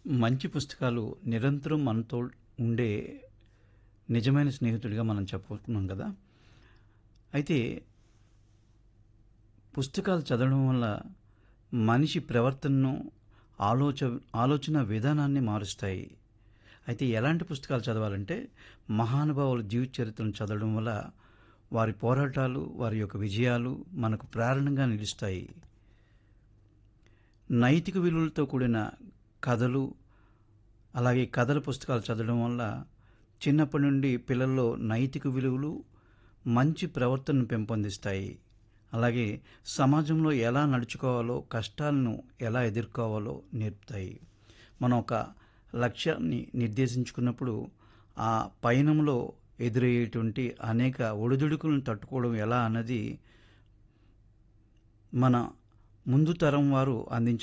మంచి పుస్తకాలు నిరంతరం మనతో ఉండే నిజమైన స్నేహితుడిగా మనం చెప్పుకుంటున్నాం కదా అయితే పుస్తకాలు చదవడం వల్ల మనిషి ప్రవర్తనను ఆలోచ ఆలోచన విధానాన్ని మారుస్తాయి అయితే ఎలాంటి పుస్తకాలు చదవాలంటే మహానుభావుల జీవిత చరిత్రను చదవడం వల్ల వారి పోరాటాలు వారి యొక్క విజయాలు మనకు ప్రేరణగా నిలుస్తాయి నైతిక విలువలతో కూడిన కథలు అలాగే కథల పుస్తకాలు చదవడం వల్ల చిన్నప్పటి నుండి పిల్లల్లో నైతిక విలువలు మంచి ప్రవర్తనను పెంపొందిస్తాయి అలాగే సమాజంలో ఎలా నడుచుకోవాలో కష్టాలను ఎలా ఎదుర్కోవాలో నేర్పుతాయి మనం ఒక లక్ష్యాన్ని నిర్దేశించుకున్నప్పుడు ఆ పయనంలో ఎదురయ్యేటువంటి అనేక ఒడిదుడుకులను తట్టుకోవడం ఎలా అన్నది మన ముందు తరం వారు అందించిన